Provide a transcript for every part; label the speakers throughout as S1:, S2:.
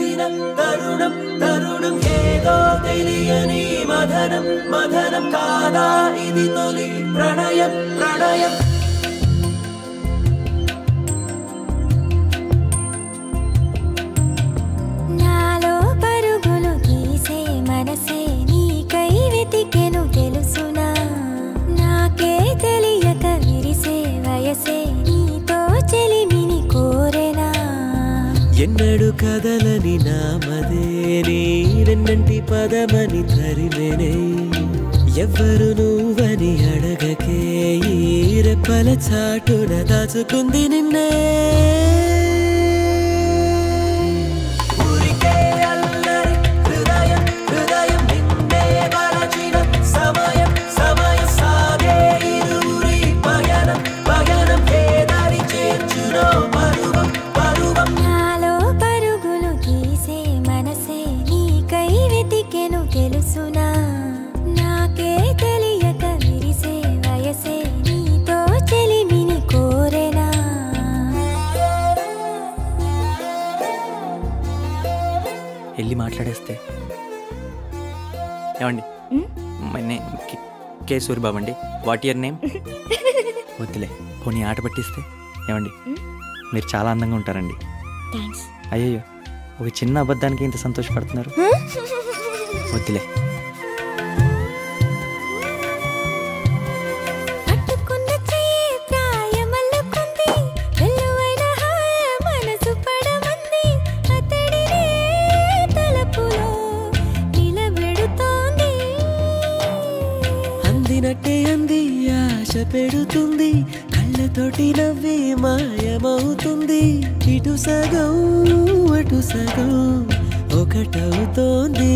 S1: కలిసిన తరుణం తరుణం ఏదో తెలియని మదనం మదనం కాదా ఇది తొలి ప్రణయం ప్రణయం
S2: నాలో పరుగులు తీసే మనసే నీకై వెతికెను తెలుసునా నాకే తెలియక విరిసే వయసే నీతో చెలిమిని కోరెనా
S1: ఎన్నడు కదలని నామదే నీరెన్నంటి పదమని తరిమెనే ఎవ్వరు నువ్వని అడగకే ఈ రెప్పల చాటున దాచుకుంది నిన్నే ఊరికే అల్లరి హృదయం హృదయం నిన్నే మరచిన సమయం సమయం సాగే ఇరువురి పయనం పయనం ఏదారి చేర్చునో పరువం పరువం
S2: నాలో పరుగులు తీసే మనసే నీకై వెతికెను తెలుసునా నాకే తెలియక విరిసే వయసే నీతో చెలిమిని కోరెనా
S3: వెళ్ళి మాట్లాడేస్తే ఏమండి my name K- K Suribabu అండి వాట్ ఇయర్ నేమ్ వద్దులే పోనీ ఆట పట్టిస్తే ఏమండి మీరు చాలా అందంగా ఉంటారండి
S2: థ్యాంక్స్
S3: అయ్యయ్యో ఒక చిన్న అబద్ధానికి ఇంత సంతోషపడుతున్నారు వద్దులే
S2: పట్టుకున్న చెయ్యి ప్రాయమల్లుకుంది వెల్లువైన హాయ మనసు పడమంది అతడినే తలపులో నిలబెడుతోంది
S1: అందినట్టే అంది ఆశ పెడుతుంది కళ్ళతోటి నవ్వి మాయమవుతుంది ఇటు సగం అటు సగం ఒకటవుతోంది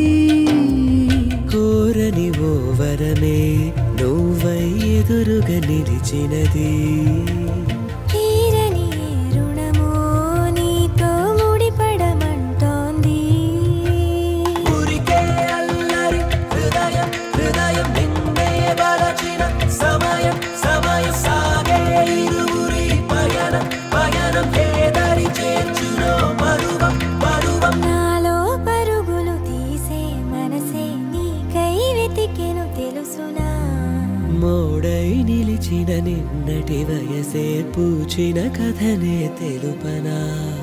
S1: కోరని ఓ వరమే నువ్వై ఎదురుగా నిలిచినది
S2: తీరని ఏ రుణమో నీతో ముడిపడమంటోంది
S1: ఊరికే అల్లరి హృదయం హృదయం నిన్నే బలచిన సమయం సమయం సాగే ఇరువురి పయనం పయనం ఏదరి చేర్చునో పరువం పరువం
S2: నాలో పరుగులు తీసే మనసే నీకై వెతికెను తెలుసునా
S1: మోడై నిలిచిన నిన్నటి వయసే పూచిన కథనే తెలుపనా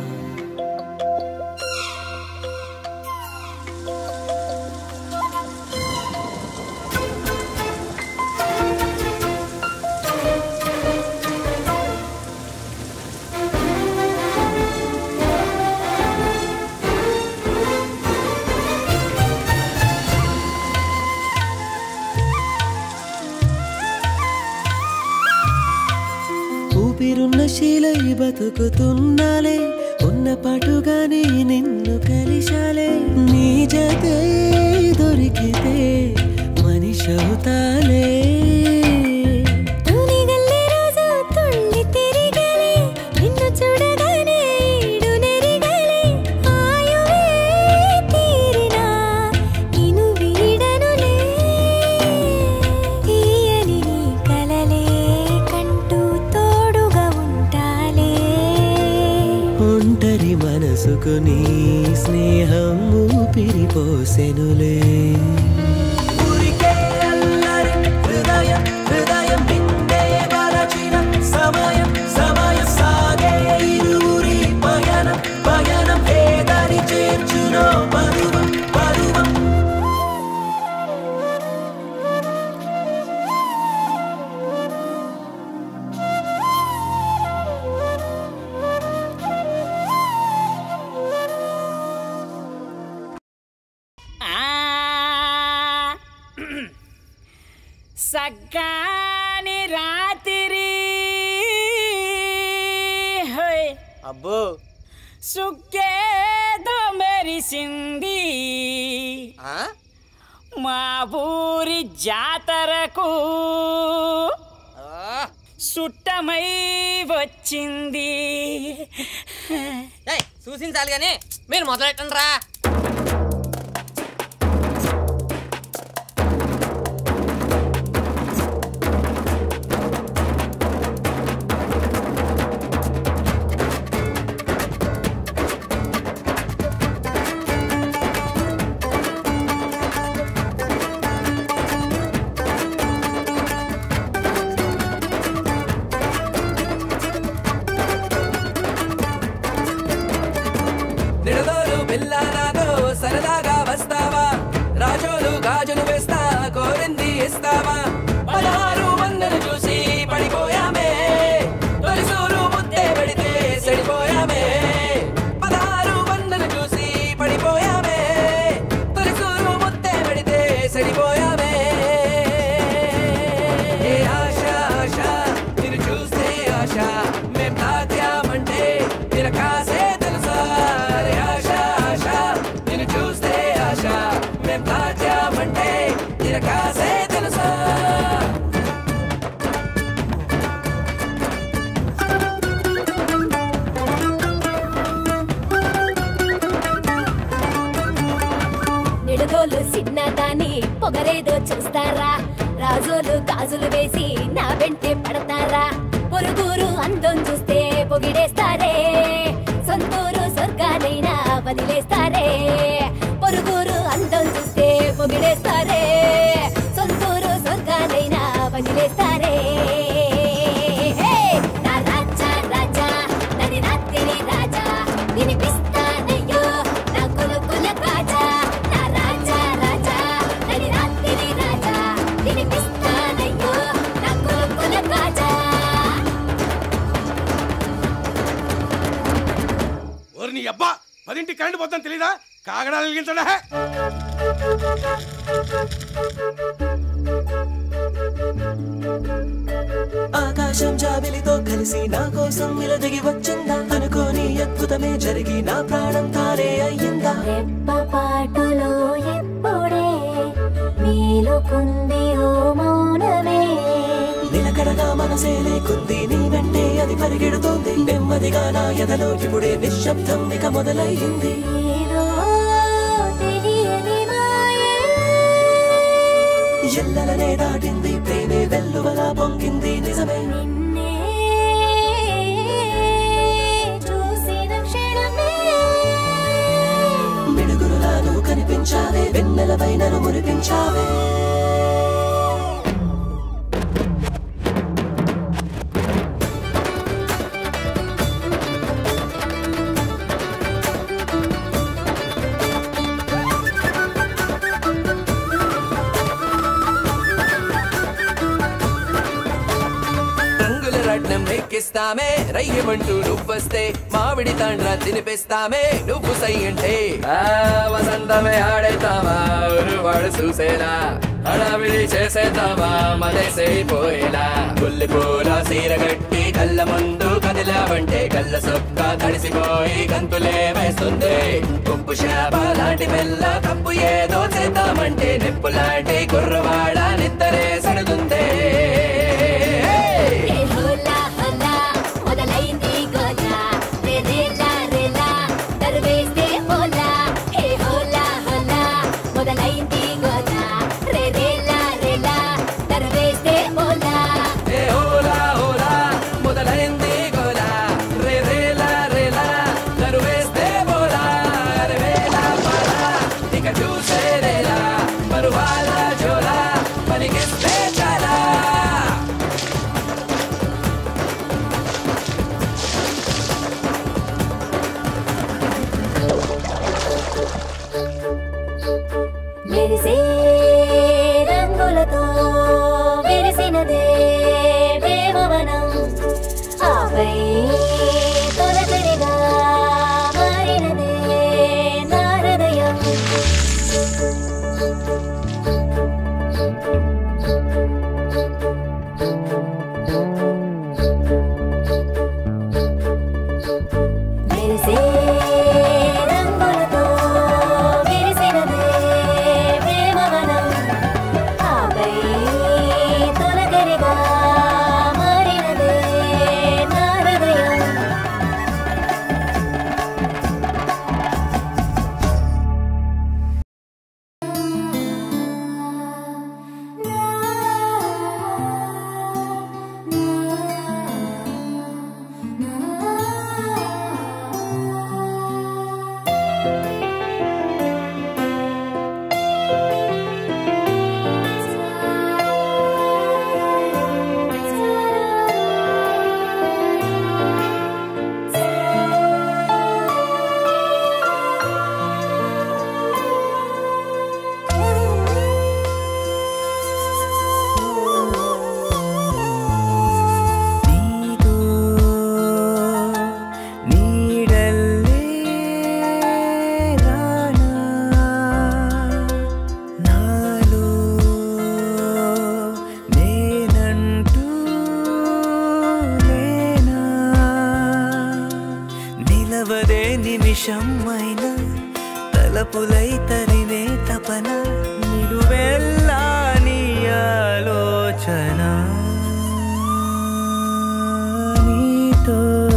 S1: ఊపిరున్న శీలై బతుకుతున్నాలే ఉన్న పాటుగానే నిన్ను కలిశాలే నీ జతే దొరికితే మనిషవుతాలే
S2: తూనిగల్లే రోజు తుళ్ళి తిరిగలే నిన్ను చూడగానే ఈడు నెరిగలే ఆయువే తీరినా నిన్ను వీడనులే తీయని నీ కలలే కంటూ తోడుగా ఉంటాలే
S1: ఒంటరి మనసుకు నీ స్నేహం ఊపిరిపోసెనులే ఊరికే అల్లరి హృదయం హృదయం నిన్నే మరచిన సమయం సమయం సాగే ఇరువురి పయనం పయనం ఏదరి చేర్చునో పరువం పరువం
S4: సగ్గాని రాత్రి హోయ్
S5: అబ్బో
S4: సుక్కేదో మెరిసింది
S5: ఆ?
S4: మా ఊరి జాతరకు
S5: ఆ.
S4: సుట్టమై వచ్చింది
S5: ఏయ్, చూసించాలి కానీ మీరు మొదలెట్టండి రా
S1: పిల్ల నాతో సరదాగా వస్తావా రాజోలు గాజులు వేస్తా కోరింది ఇస్తావా పదహారు వందలు చూసి పడిపోయామే తొలిసూరు ముద్దే పెడితే సెడిపోయామే పదహారు వందలు చూసి పడిపోయామే తొలిసూరు ముద్దే పెడితే సెడిపోయామే ఏ ఆశ ఆశ నిన్ను చూస్తే ఆశ మేం తాకామంటే నిరకాసే తెలుసా రే ఆశ ఆశ నిన్ను చూస్తే ఆశ మేం తాకామంటే నిరకాసే తెలుసా
S2: నిడుగోలు సిన్నదాని పొగరేదో చూస్తారా రాజోలు గాజులు వేసి నా వెంటే పడతారా పొరుగురు అందం చూస్తే పొగిడేస్తారే సొంతూరు స్వర్గానైనా వదిలేస్తారే పొరుగురు అందం చూస్తే పొగిడేస్తారే సొంతూరు స్వర్గానైనా వదిలేస్తారే హే! నా రాజా రాజా నది రాత్రి రాజా వినిపిస్తానయ్యో నా కులుకుల కాజా నా రాజా రాజా నది రాత్రి రాజా వినిపిస్తానయ్యో నా కులుకుల కాజా
S6: ఓరి నీ అబ్బా పదింటి కరెంట్ పోతాను తెలీదా కాగడాలు వెలిగించడా
S1: ఆకాశం జాబిలితో కలిసి నా కోసం ఇలా దిగి వచ్చిందా అనుకోని అద్భుతమే జరిగి నా ప్రాణం తానే అయ్యిందా
S2: రెప్పపాటులో ఎప్పుడే మేలుకుంది ఓ మౌనమే
S1: నిలకడగా మనసే లేకుంది నీ వెంటే అది పరిగెడుతోంది నెమ్మదిగా నా ఎదలో ఇప్పుడే నిశ్శబ్దం ఇక మొదలయ్యింది
S2: ఏదో తెలియని మాయే
S1: ఎల్లలనే దాటింది ప్రేమే వెల్లువలా పొంగింది నిజమే
S2: నిన్నే చూసిన క్షణమే
S1: మిడుగురులా నువ్వు కనిపించావే వెన్నెలపై నన్ను మురిపించావే రంగుల రత్నం ఎక్కిస్తామే రయ్యమంటూ నువ్వొస్తే మామిడి తాండ్రా తినిపిస్తామే నువ్వు సై అంటే ఆ, వసంతమే ఆడేతావా వాడు చూసేలా హడావిడి చేసేద్దామా మదేసైపోయేలా పుల్లి పూల సీర గట్టి కళ్ళ ముందు కదిలావంటే కళ్ళ సొక్క తడిసిపోయి గంతులే వేస్తుంది ఉప్పు శాప లాంటి మెల్ల కప్పు ఏదో చేద్దామంటే నిప్పు లాంటి కుర్రవాడ నిద్దరే సడుతుంది
S2: ఏ హోలా హోలా మొదలైంది గోలా రే రేలా రేలా దరువేస్తే హోలా ఏ హోలా హోలా మొదలైంది గోలా రే రేలా రేలా దరువేస్తే హోలా
S1: ఏ ఓలా ఓలా మొదలైంది గోలా రే రేలా రేలా నరువేస్తే బోలా అరే వేలా పాలా ఇక చూసేదేలా పరువాల జోలా పలికిస్తే చాలా
S2: మెరిసే రంగులతో విరిసినదే ప్రేమవనం ఆపై తొలకరిగా మారినదే నా హృదయం మెరిసే రంగులతో విరిసినదే ప్రేమవనం
S7: తలపులై తరిమే తపన నిలువెల్లా నీ ఆలోచన నీతో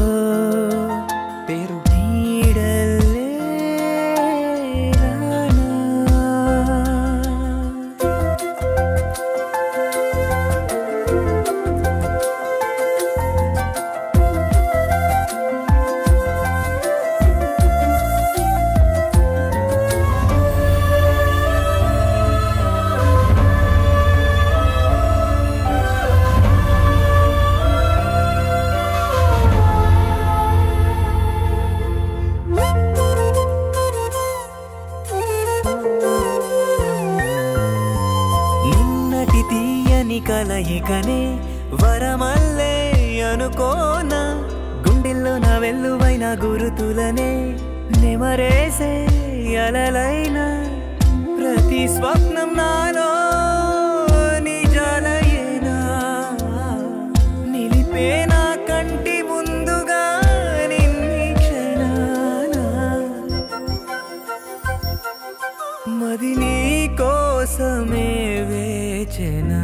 S3: పేరు
S7: నీడల్లే రానా. నిన్నటి తీయని కలయికనే వరమల్లే అనుకోనా గుండెల్లో నా వెల్లువైన గురుతులనే నెమరేసే అలలైన ప్రతి స్వప్నం నాలో నిజాలయేనా నిలిపే నా కంటి ముందుగా నిన్ని క్షణాన మది నీ కోసమే వేచెనా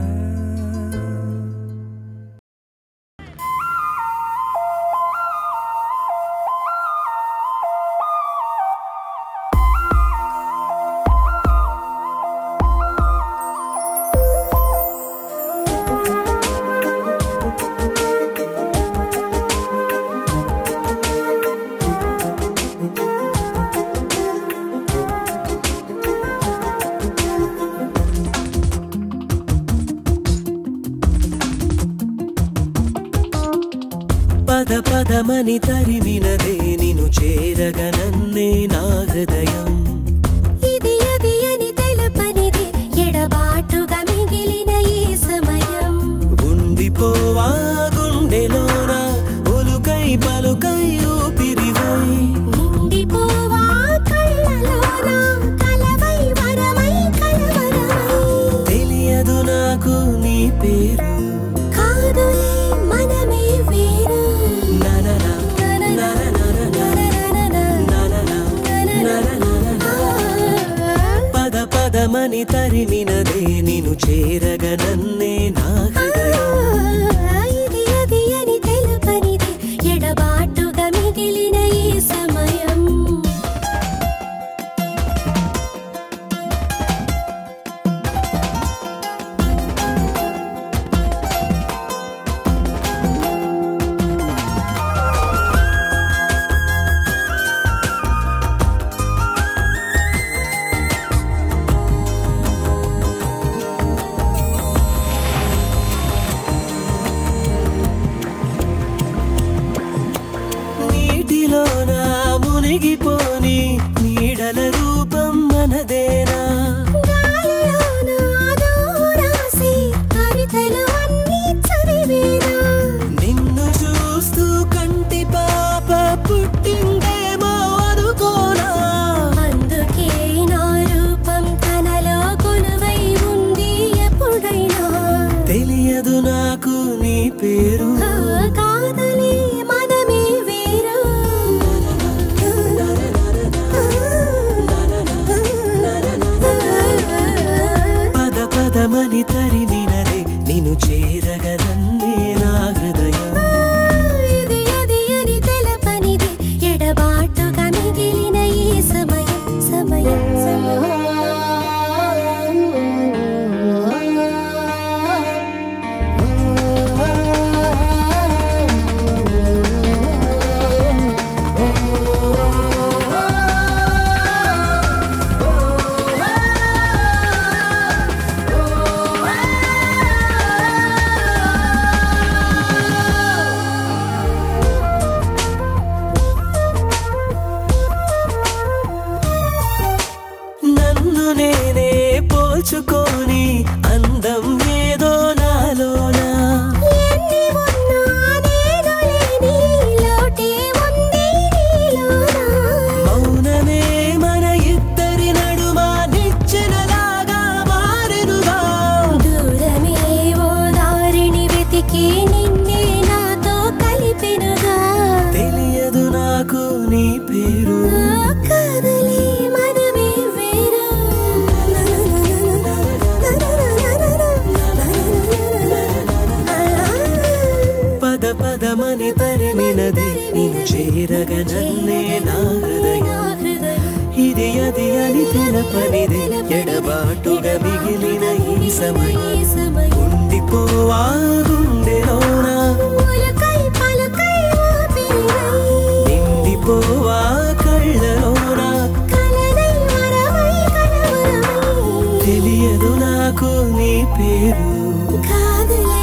S1: పద పదమని తరిమినదే నిను చేరగనన్నే నా హృదయం
S2: ఇది అది అని తెలపనిది ఎడబాటుగా మిగిలిన ఈ సమయం
S1: ఉండిపోవా గుండెలోన ఉలుకై పలుకై ఊపిరివై
S2: నిండిపోవా కళ్ళలోన కలవై వరమై కలవరమై
S1: తెలియదు నాకు నీ పేరు
S2: కాదులే మనమే వేరు
S1: నననా, నననననా, నననా, నననననా. పద పదమని తరిమినదే నిను చేరగనన్నే నా హృదయం
S2: ఇది అది అని తెలుపనిది ఎడబాటుగా మిగిలిన ఈ సమయం
S1: నీటిలోన మునిగిపోని నీడల రూపం మనదేనా
S2: గాలిలోన దూరాసి కవితలు అన్నీ చదివేనా
S1: నిన్ను చూస్తూ కంటి పాప పుట్టిందేమో అనుకోనా
S2: అందుకే నా రూపం తనలో కొలువై ఉంది ఎప్పుడైనా
S1: తెలియదు నాకు నీ పేరు
S2: ఆ కాదలే మనమే వేరు
S1: పద పదమని తరిమినదే నిన్ను చేరగదన్నే నా హృదయం
S2: ఇది అది అని తెలపనిది ఎడబాటుగా మిగిలిన ఈ సమయం సమయం
S1: నన్ను నేనే పోల్చుకొని అందం ఏదో నాలోనా
S2: ఎన్ని ఉన్నా నేను లేని లోటే ఉంది నీలోన
S1: మౌనమే మన ఇద్దరి నడుమ నిచ్చెనలాగా మారెనుగా
S2: దూరమే ఓ దారిని వెతికి నిన్నే నాతో కలిపెనుగా
S1: తెలియదు నాకు నీ పేరు
S2: ఆ కదలే మన
S7: తెలపనిదే ఎడబాటుగా మిగిలిన ఈ సమయం ఉండిపోవా గుండెలోన
S2: ఉలకై పలకై ఊపిరినై
S7: నిండిపోవా కళ్ళలోన
S2: కలనై వరమై కలవరమై
S7: తెలియదు నాకు నీ పేరు
S2: కాదులే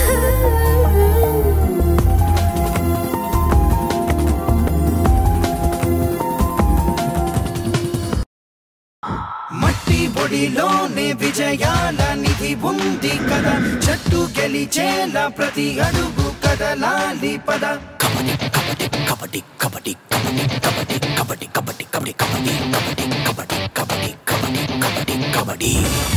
S8: మట్టి పొడిలోనే విజయాల నిధి ఉంది కదా చెట్టు గెలిచేలా ప్రతి అడుగు కదలాలి పద
S1: కబడ్డీ కబడ్డీ కబడ్డీ కబడ్డీ కబడ్డీ కబడ్డీ కబడ్డీ కబడ్డీ కబడ్డీ కబడ్డీ కబడ్డీ కబడ్డీ కబడ్డీ కబడ్డీ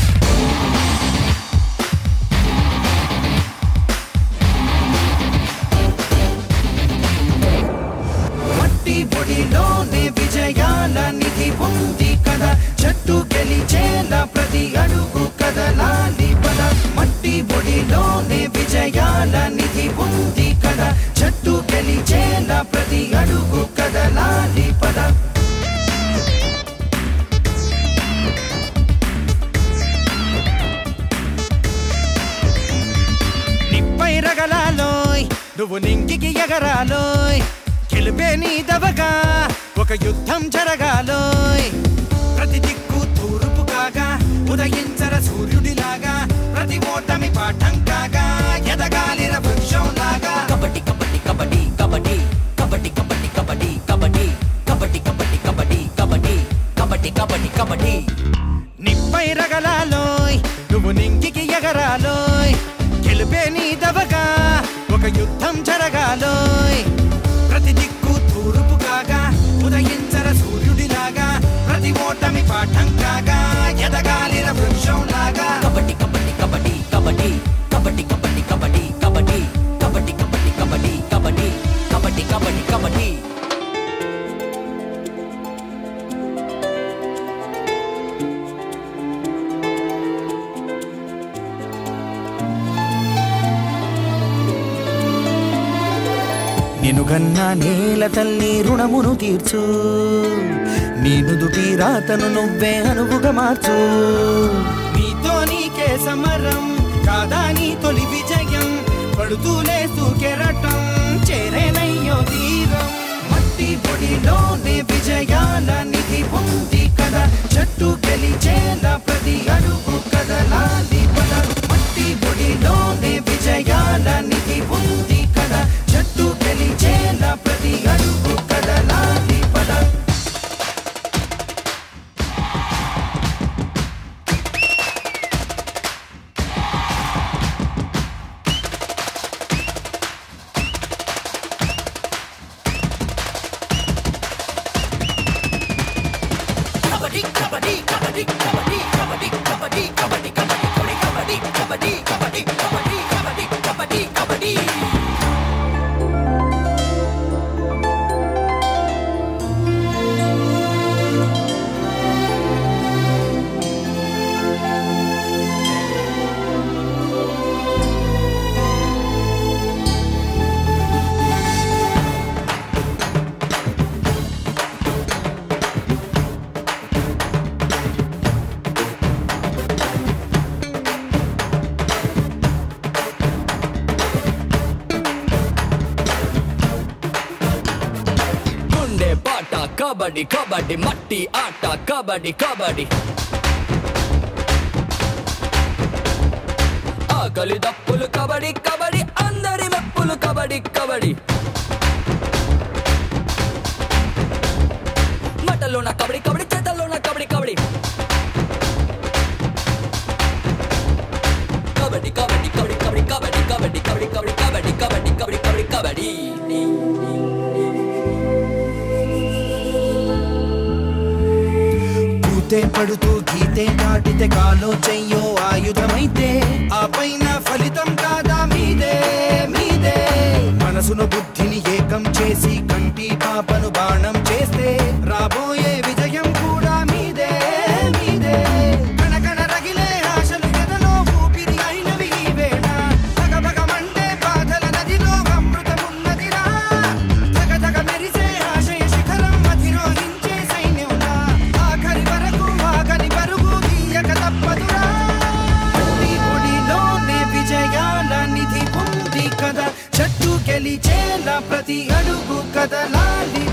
S8: మట్టి పొడిలోనే విజయాల నిధి ఉంది కదా చెట్టు గెలిచేలా ప్రతి అడుగు కదలాలి పద మట్టి పొడిలోనే విజయాల నిధి ఉంది కదా చెట్టు గెలిచేలా ప్రతి అడుగు కదలాలి పద నిప్పై రగలాలోయ్ నువ్వు నింగికి ఎగరాలోయ్ గెలిపే నీ దవగా ఒక యుద్ధం జరగాలోయ్ ప్రతి దిక్కు తూర్పు కాగా ఉదయించర సూర్యుడిలాగా ప్రతి ఓటమి పాఠం కాగా ఎదగాలిర వృక్షం లాగా
S1: కబడ్డీ కబడ్డీ కబడ్డీ కబడ్డీ కబడ్డీ కబడ్డీ కబడ్డీ కబడ్డీ కబడ్డీ కబడ్డీ కబడ్డీ కబడ్డీ కబడ్డీ కబడ్డీ కబడ్డీ
S8: నిప్పై రగలాలోయ్ నువ్వు నింగికి ఎగరాలోయ్ గెలిపే నీ దవగా ఒక యుద్ధం జరగాలోయ్ ప్రతి దిక్కు తూర్పు కాగా ఉదయించర సూర్యుడిలాగా ప్రతి ఓటమి పాఠం కాగా ఎదగాలిర వృక్షం లాగా
S1: కబడ్డీ కబడ్డీ కబడ్డీ కబడ్డీ కబడ్డీ కబడ్డీ కబడ్డీ కబడ్డీ కబడ్డీ కబడ్డీ కబడ్డీ కబడ్డీ కబడ్డీ కబడ్డీ కబడ్డీ
S8: నిన్ను గన్నా నేల తల్లి రుణమును తీర్చు నీ నుదుటి రాతను నువ్వే అనువుగా మార్చు నీతో నీకే సమరం కాదా నీ తొలి విజయం పడుతూ లేస్తూ కెరటం చేరేనయ్యో తీరం మట్టి పొడిలోనే విజయాల నిధి ఉంది కదా చెట్టు గెలిచేలా ప్రతి అడుగు కదలాలి పద మట్టి పొడిలోనే విజయాల నిధి ఉంది కదా చెట్టు గెలిచేలా ప్రతి అడుగు కదలాలి పద
S1: కబడ్డీ కబడ్డీ కబడ్డీ కబడ్డీ కబడ్డీ కబడ్డీ కబడ్డీ కబడ్డీ కబడ్డీ కబడ్డీ కబడ్డీ కబడ్డీ కబడ్డీ కబడ్డీ కబడ్డీ గుండె పాట కబడ్డీ కబడ్డీ మట్టి ఆట కబడ్డీ కబడ్డీ ఆకలి దప్పులు కబడ్డీ కబడ్డీ అందరి మెప్పులు కబడ్డీ కబడ్డీ మటలోన కబడ్డీ కబడ్డీ చేతల్లోన కబడ్డీ కబడ్డీ కబడ్డీ కబడ్డీ కబడ్డీ కబడ్డీ కబడ్డీ కబడ్డీ కబడ్డీ కబడ్డీ కబడ్డీ కబడ్డీ కబడ్డీ కబడ్డీ కబడ్డీ
S8: కూతే పడుతూ గీతే దాటితే కాలో చెయ్యో ఆయుధమైతే ఆ పైన ఫలితం కాదా మీదే మీదే మనసును బుద్ధిని ఏకం చేసి కంటి పాపను బాణం చేస్తే రాబోయే విజయం కూడా మీదే మీదే కనకన రగిలే ఆశలు ఎదలో ఊపిరి అయినవి ఈ వేళ భగ భగ మండే బాధల నదిలో అమృతమున్నదిరా ధగ ధగ మెరిసే ఆశయ శిఖరం అధిరోహించే సైన్యంలా ఆఖరి వరకు తప్పదురా నీ గుడిలోనే విజయాల నిధి ఉంది కదా చెట్టు గెలిచేలా ప్రతి అడుగు కదలాలి